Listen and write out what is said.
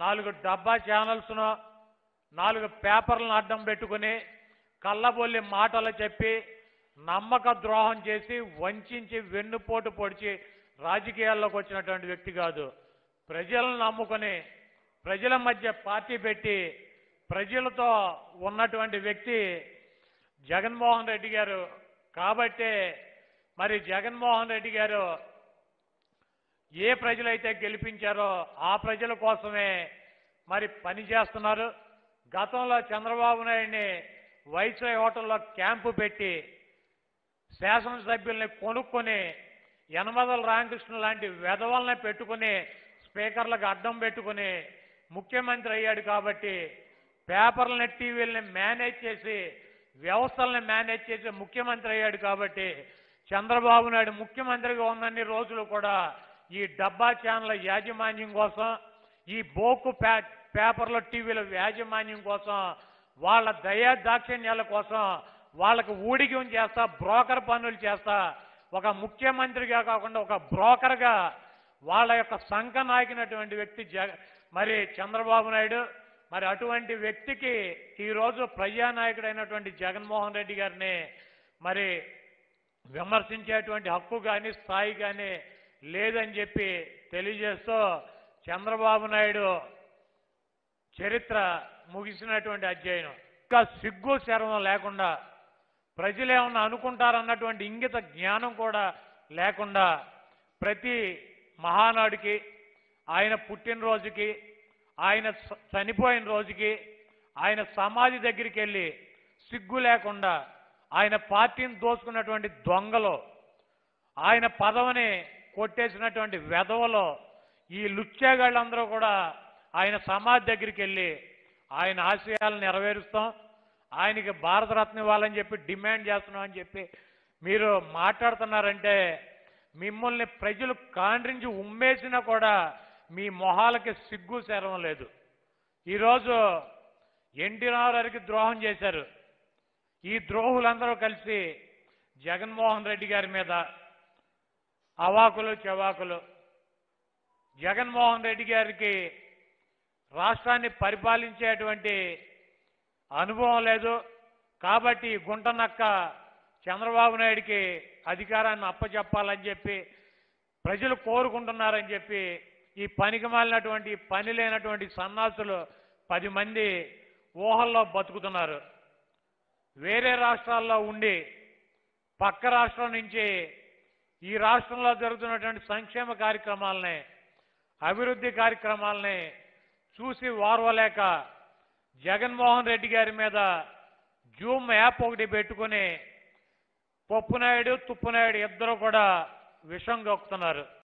నాలుగు డబ్బా ఛానల్స్ను నాలుగు పేపర్లను అడ్డం పెట్టుకుని కళ్ళబొల్లి మాటలు చెప్పి నమ్మక ద్రోహం చేసి వంచించి వెన్నుపోటు పొడిచి రాజకీయాల్లోకి వచ్చినటువంటి వ్యక్తి కాదు ప్రజలను నమ్ముకొని ప్రజల మధ్య పార్టీ పెట్టి ప్రజలతో ఉన్నటువంటి వ్యక్తి జగన్మోహన్ రెడ్డి గారు కాబట్టే మరి జగన్మోహన్ రెడ్డి గారు ఏ ప్రజలైతే గెలిపించారో ఆ ప్రజల కోసమే మరి పని చేస్తున్నారు గతంలో చంద్రబాబు నాయుడిని వైస్రాయ్ హోటల్లో క్యాంపు పెట్టి శాసనసభ్యుల్ని కొనుక్కొని యనమదల రామకృష్ణ లాంటి వెధవల్ని పెట్టుకుని స్పీకర్లకు అడ్డం పెట్టుకుని ముఖ్యమంత్రి అయ్యాడు కాబట్టి పేపర్లని టీవీలని మేనేజ్ చేసి వ్యవస్థల్ని మేనేజ్ చేసి ముఖ్యమంత్రి అయ్యాడు కాబట్టి చంద్రబాబు నాయుడు ముఖ్యమంత్రిగా ఉన్నన్ని రోజులు కూడా ఈ డబ్బా ఛానల్ యాజమాన్యం కోసం ఈ బోకు పే పేపర్ల టీవీల యాజమాన్యం కోసం వాళ్ళ దయా దాక్షిణ్యాల కోసం వాళ్ళకు ఊడిగం చేస్తా బ్రోకర్ పనులు చేస్తా ఒక ముఖ్యమంత్రిగా కాకుండా ఒక బ్రోకర్గా వాళ్ళ యొక్క సంఘ నాయకునటువంటి వ్యక్తి జగ మరి చంద్రబాబు నాయుడు మరి అటువంటి వ్యక్తికి ఈరోజు ప్రజానాయకుడైనటువంటి జగన్మోహన్ రెడ్డి గారిని మరి విమర్శించేటువంటి హక్కు కానీ స్థాయి కానీ లేదని చెప్పి తెలియజేస్తూ చంద్రబాబు నాయుడు చరిత్ర ముగిసినటువంటి అధ్యయనం ఇంకా సిగ్గు శరవం లేకుండా ప్రజలు ఏమన్నా అనుకుంటారన్నటువంటి ఇంగిత జ్ఞానం కూడా లేకుండా ప్రతి మహానాడుకి ఆయన పుట్టినరోజుకి ఆయన స- చనిపోయిన రోజుకి ఆయన సమాధి దగ్గరికి వెళ్ళి సిగ్గు లేకుండా ఆయన పార్టీని దోచుకున్నటువంటి దొంగలు ఆయన పదవిని కొట్టేసినటువంటి వెధవలో ఈ లుచ్చేగాళ్ళందరూ కూడా ఆయన సమాధి దగ్గరికి వెళ్ళి ఆయన ఆశయాలను నెరవేరుస్తాం ఆయనకి భారతరత్న ఇవ్వాలని చెప్పి డిమాండ్ చేస్తున్నాం అని చెప్పి మీరు మాట్లాడుతున్నారంటే మిమ్మల్ని ప్రజలు కాండ్రించి ఉమ్మేసినా కూడా మీ మొహాలకి సిగ్గు శరం లేదు ఈరోజు ఎన్టీఆర్ గారికి ద్రోహం చేశారు ఈ ద్రోహులందరూ కలిసి జగన్మోహన్ రెడ్డి గారి మీద అవాకులు చెవాకులు జగన్మోహన్ రెడ్డి గారికి రాష్ట్రాన్ని పరిపాలించేటువంటి అనుభవం లేదు కాబట్టి ఈ గుంటనక్క చంద్రబాబు నాయుడికి అధికారాన్ని అప్పచెప్పాలని చెప్పి ప్రజలు కోరుకుంటున్నారని చెప్పి ఈ పనికి మాలినటువంటి పని లేనటువంటి సన్నాసులు పది మంది ఊహల్లో బతుకుతున్నారు వేరే రాష్ట్రాల్లో ఉండి పక్క రాష్ట్రం నుంచి ఈ రాష్ట్రంలో జరుగుతున్నటువంటి సంక్షేమ కార్యక్రమాలని అభివృద్ధి కార్యక్రమాలని చూసి వారవలేక జగన్మోహన్ రెడ్డి గారి మీద జూమ్ యాప్ ఒకటి పెట్టుకుని పప్పునాయుడు తుప్పునాయుడు ఇద్దరు కూడా విషం గొక్కుతున్నారు